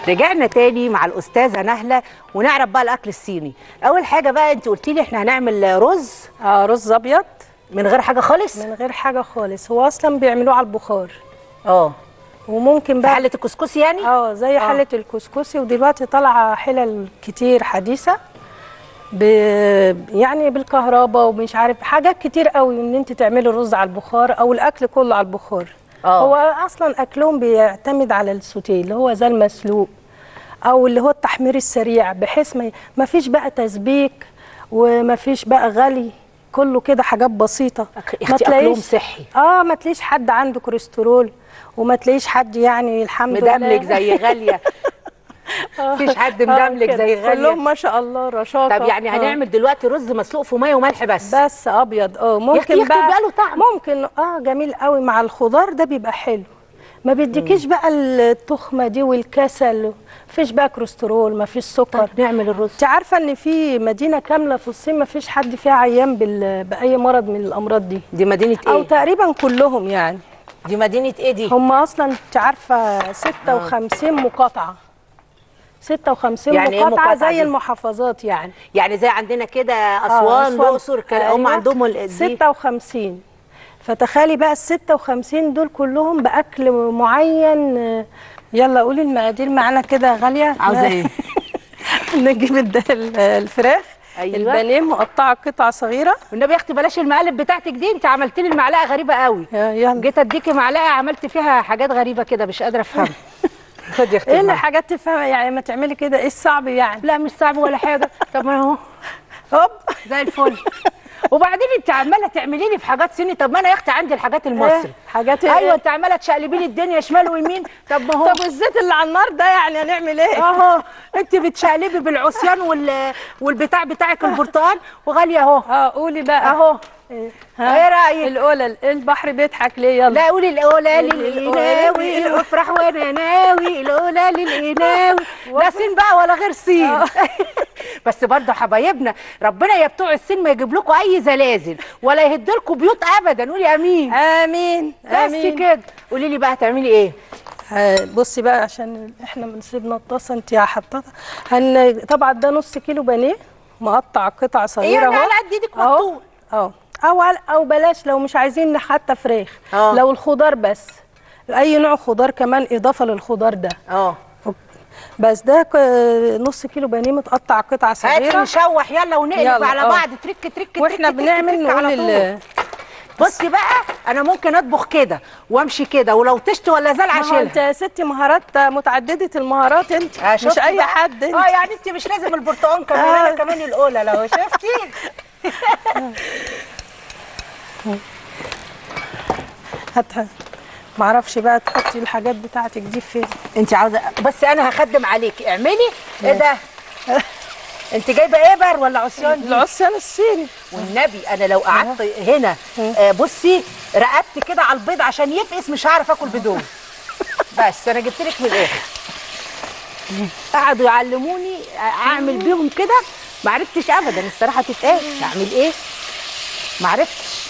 رجعنا تاني مع الاستاذه نهله ونعرف بقى الاكل الصيني اول حاجه بقى انت قلتي لي احنا هنعمل رز اه رز ابيض من غير حاجه خالص من غير حاجه خالص هو اصلا بيعملوه على البخار اه وممكن في بقى حله الكسكس يعني اه زي حله الكسكسي ودلوقتي طالعه حلل كتير حديثه ب... يعني بالكهرباء ومش عارف حاجات كتير قوي ان انت تعملي الرز على البخار او الاكل كله على البخار آه. هو اصلا اكلهم بيعتمد على السوتيه اللي هو زي المسلوق او اللي هو التحمير السريع بحيث ما ما فيش بقى تسبيك وما فيش بقى غلي كله كده حاجات بسيطه أك- يا أختي أكلهم صحي. اه ما تلاقيش حد عنده كوليسترول وما تلاقيش حد يعني الحمد لله مدملك زي غاليه مفيش حد آه مدملك كده. زي غاليه كلهم ما شاء الله رشاقه طب يعني آه. هنعمل دلوقتي رز مسلوق في ميه وملح بس بس ابيض اه يا أختي ممكن يا أختي بقى بيبقى له طعم. ممكن اه جميل قوي مع الخضار ده بيبقى حلو ما بيديكيش بقى التخمه دي والكسل مفيش بقى كوليسترول مفيش سكر طب نعمل الرز انت عارفه ان في مدينه كامله في الصين مفيش حد فيها عيان بال... باي مرض من الامراض دي دي مدينه او ايه تقريبا كلهم يعني دي مدينه ايه دي هم اصلا انت عارفه 56 مقاطعه 56 يعني إيه مقاطعه مقاطعة زي دي؟ المحافظات يعني يعني زي عندنا كده آه، اسوان الاقصر كده هم أيوة. عندهم ال- دي 56 فتخيلي بقى ال 56 دول كلهم باكل معين آه، يلا قولي المقادير معانا كده يا غاليه عاوزه ايه نجيب الد- ال- الفراخ أيوة. البانيه مقطعه قطع صغيره والنبي يا اختي بلاش المقالب بتاعتك دي انت عملت لي المعلقه غريبه قوي يا- يلا جيت اديكي معلقه عملت فيها حاجات غريبه كده مش قادره افهمها خد يا اختي ايه اللي المعلقة. حاجات تفهمها يعني ما تعملي كده ايه الصعب يعني لا مش صعب ولا حاجه طب ما اهو هوب زي الفل وبعدين انت عماله تعملي لي في حاجات صيني طب ما انا يا اختي عندي الحاجات المصري إيه؟ حاجات ايوه ايوه انت عماله تشقلبي لي الدنيا شمال ويمين طب ما هو طب والزيت اللي على النار ده يعني هنعمل ايه اهو انت بتشقلبي بالعصيان وال والبتاع بتاعك البرتقال وغاليه اهو اه قولي بقى اهو ايه ايه رايك القلل البحر بيضحك ليه يلا لا قولي الاولى الأولى للقناوي للقناوي. افرح وانا ناوي الاولى للقناوي لا صين بقى ولا غير صين بس برضه حبايبنا ربنا يا بتوع الصين ما يجيب لكم اي زلازل ولا يهد لكم بيوت ابدا قولي امين امين بس امين كده قولي لي بقى هتعملي ايه آه، بصي بقى عشان احنا بنسيبنا الطاسه انت حطاها هن طبعا ده نص كيلو بانيه مقطع قطع صغيره يعني اهو على قد ايدك اهو مقطوع اه او على- او بلاش لو مش عايزين حتى فراخ اه. لو الخضار بس اي نوع خضار كمان اضافه للخضار ده اه بس ده ك- نص كيلو بانيه متقطع قطع هاتي صغيره نشوح يلا ونقلب يلا، على اه. بعض ترك ترك ترك واحنا ترك بنعمل ترك نقول على طول. ال بصي بقى انا ممكن اطبخ كده وامشي كده ولو طشت ولا زال ما هو انت اشيلها يا ستي مهارات متعدده المهارات انت آه، مش شفتي اي بقى؟ حد انت اه يعني انت مش لازم البرتقال كمان آه. انا كمان الاولى لو شفتي هات ما اعرفش بقى تحطي الحاجات بتاعتك دي فين انت عاوزه بس انا هخدم عليكي اعملي ايه ده انت جايبه ابر ولا عصيان دي؟ العصيان الصيني والنبي انا لو قعدت هنا آه، بصي رقبت كده على البيض عشان يفقس مش هعرف اكل بدون بس انا جبت لك من الاخر قعدوا يعلموني اعمل بيهم كده ما عرفتش ابدا الصراحه تتقال اعمل ايه ما عرفتش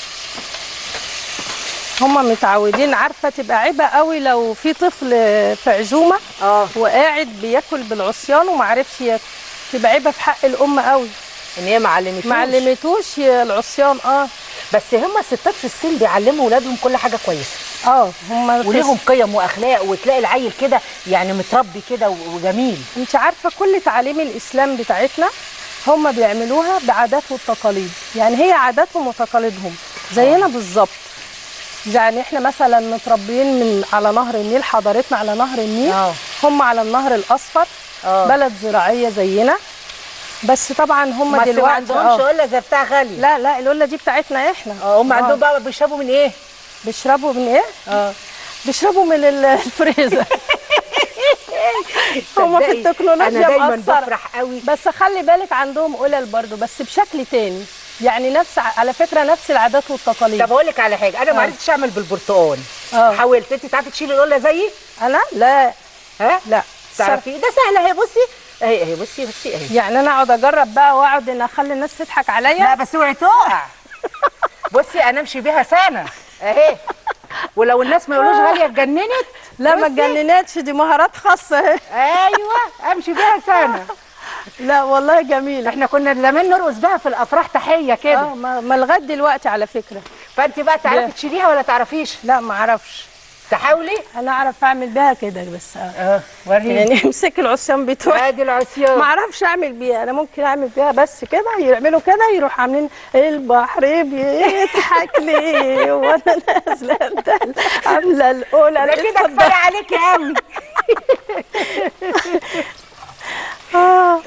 هما متعودين عارفه تبقى عيبه قوي لو في طفل في عزومه اه وقاعد بياكل بالعصيان وما عرفش ياكل تبقى عيبه في حق الام قوي ان هي ما علمتوش ما علمتوش العصيان اه بس هم الستات في الصين بيعلموا اولادهم كل حاجه كويسه اه هما وليهم قيم واخلاق وتلاقي العيل كده يعني متربي كده وجميل انت عارفه كل تعاليم الاسلام بتاعتنا هم بيعملوها بعادات والتقاليد يعني هي عاداتهم وتقاليدهم زينا بالظبط يعني احنا مثلا متربيين من على نهر النيل حضارتنا على نهر النيل اه. هم على النهر الاصفر اه. بلد زراعيه زينا بس طبعا هم ما دلوقتي ما عندهمش اه. قله زي بتاع غالي لا لا القله دي بتاعتنا احنا اه هم اه. عندهم بقى بيشربوا من ايه بيشربوا من ايه اه بيشربوا من ال- الفريزر هم في تصدقي التكنولوجيا انا دايما مقصرة. بفرح قوي بس خلي بالك عندهم قلل برضو بس بشكل تاني يعني نفس على فكره نفس العادات والتقاليد طب اقول لك على حاجه انا ما اه. عرفتش اعمل بالبرتقال اه. حاولت انت تعرفي تشيلي القله زيي انا لا ها لا تعرفي ده سهله اهي بصي اهي اهي بصي بصي اهي يعني انا اقعد اجرب بقى واقعد ان اخلي الناس تضحك عليا لا بس اوعي تقع بصي انا امشي بيها سنه اهي ولو الناس ما يقولوش غاليه اتجننت لا ما بصي. اتجننتش دي مهارات خاصه اهي ايوه امشي بيها سنه لا والله جميله احنا كنا زمان نرقص بها في الافراح تحيه كده اه ما ما لغايه دلوقتي على فكره فانت بقى تعرفي لا. تشيليها ولا تعرفيش لا ما اعرفش تحاولي انا اعرف اعمل بيها كده بس آه. اه وريني يعني امسك العصيان بتوعي ادي العصيان ما اعرفش اعمل بيها انا ممكن اعمل بيها بس كده يعملوا كده يروح عاملين البحر بيضحك لي وانا نازله الدل- عامله الاولى ده كده كفايه عليكي قوي آه.